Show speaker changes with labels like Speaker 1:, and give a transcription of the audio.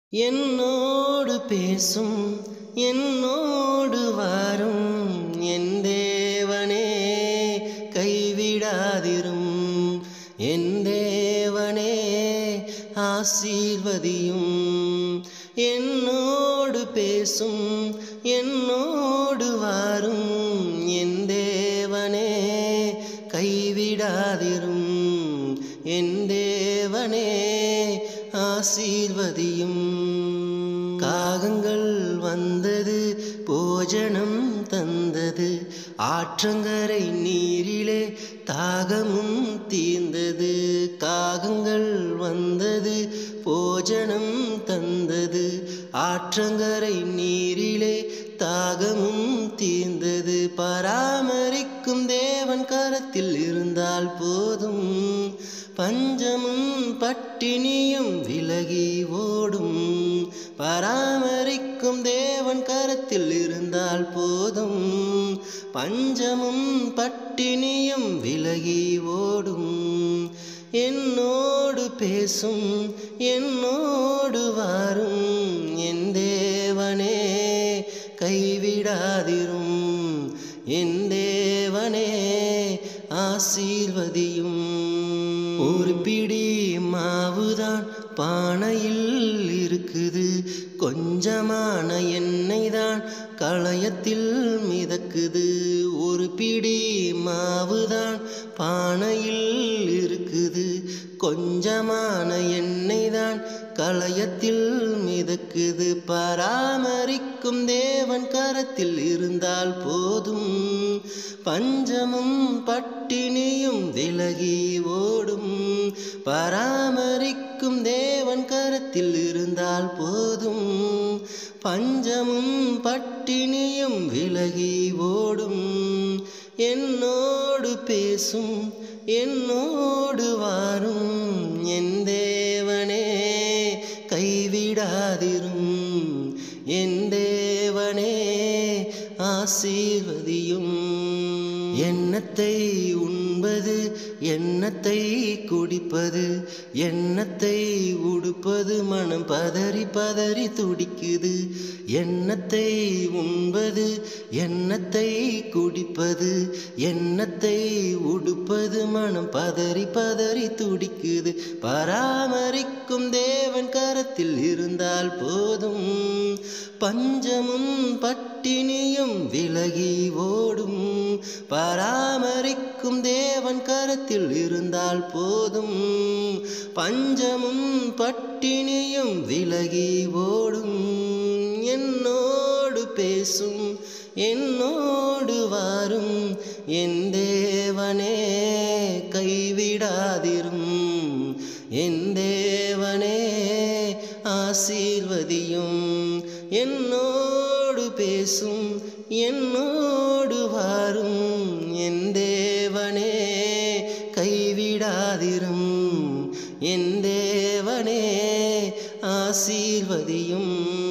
Speaker 1: என்னோடு பேசும் என்னோடு வாரும் என் தேவனே கைவிடாதிரும் என் தேவனே ஆசீர்வதியும் என்னோடு பேசும் என்னோடு வாரும் என் தேவனே கைவிடாதிரும் என் தேவனே ஆசீர்வதியும் காகங்கள் வந்தது போஜனம் தந்தது ஆற்றங்கரை நீரிலே தாகமும் தீர்ந்தது காகங்கள் வந்தது போஜனம் தந்தது ஆற்றங்கரை நீரிலே தாகமும் தீர்ந்தது பராமரிக்கும் தேவன் கரத்தில் இருந்தால் போதும் பஞ்சமும் பட்டினியும் விலகி ஓடும் பராமரிக்கும் தேவன் கரத்தில் இருந்தால் போதும் பஞ்சமும் பட்டினியும் விலகி ஓடும் என்னோடு பேசும் என்னோடு வாரும் என் தேவனே கைவிடாதிரும் என் தேவனே ஆசீர்வதியும் ஒரு பிடி மாவுதான் பானையில் இருக்குது கொஞ்சமான எண்ணெய் தான் களையத்தில் மிதக்குது ஒரு பிடி மாவுதான் பானையில் இருக்குது கொஞ்சமான எண்ணெய் தான் களையத்தில் மிதக்குது பராமரிக்கும் தேவன் கரத்தில் இருந்தால் போதும் பஞ்சமும் பட்டினியும் விலகி ஓடும் பராமரிக்கும் தேவன் கரத்தில் இருந்தால் போதும் பஞ்சமும் பட்டினியும் விலகி ஓடும் என்னோடு பேசும் என்னோடு வாரும் என் தேவனே கைவிடாதிரும் என் தேவனே ஆசீர்வதியும் எண்ணத்தை உண்பது எண்ணத்தை குடிப்பது எண்ணத்தை உடுப்பது மனம் பதறி பதறி துடிக்குது எண்ணத்தை உண்பது எண்ணத்தை குடிப்பது எண்ணத்தை உடுப்பது மனம் பதறி பதறி துடிக்குது பராமரிக்கும் தேவன் கரத்தில் இருந்தால் போதும் பஞ்சமும் பட்டினியும் விலகி ஓடும் பராமரிக்கும் தேவன் கரத்தில் இருந்தால் போதும் பஞ்சமும் பட்டினியும் விலகி ஓடும் என்னோடு பேசும் என்னோடு வாரும் என் தேவனே கைவிடாதிரும் என் தேவனே ஆசீர்வதியும் என்னோடு பேசும் என்னோடு வாரும் என் தேவனே கைவிடாதிரும் என் தேவனே ஆசீர்வதியும்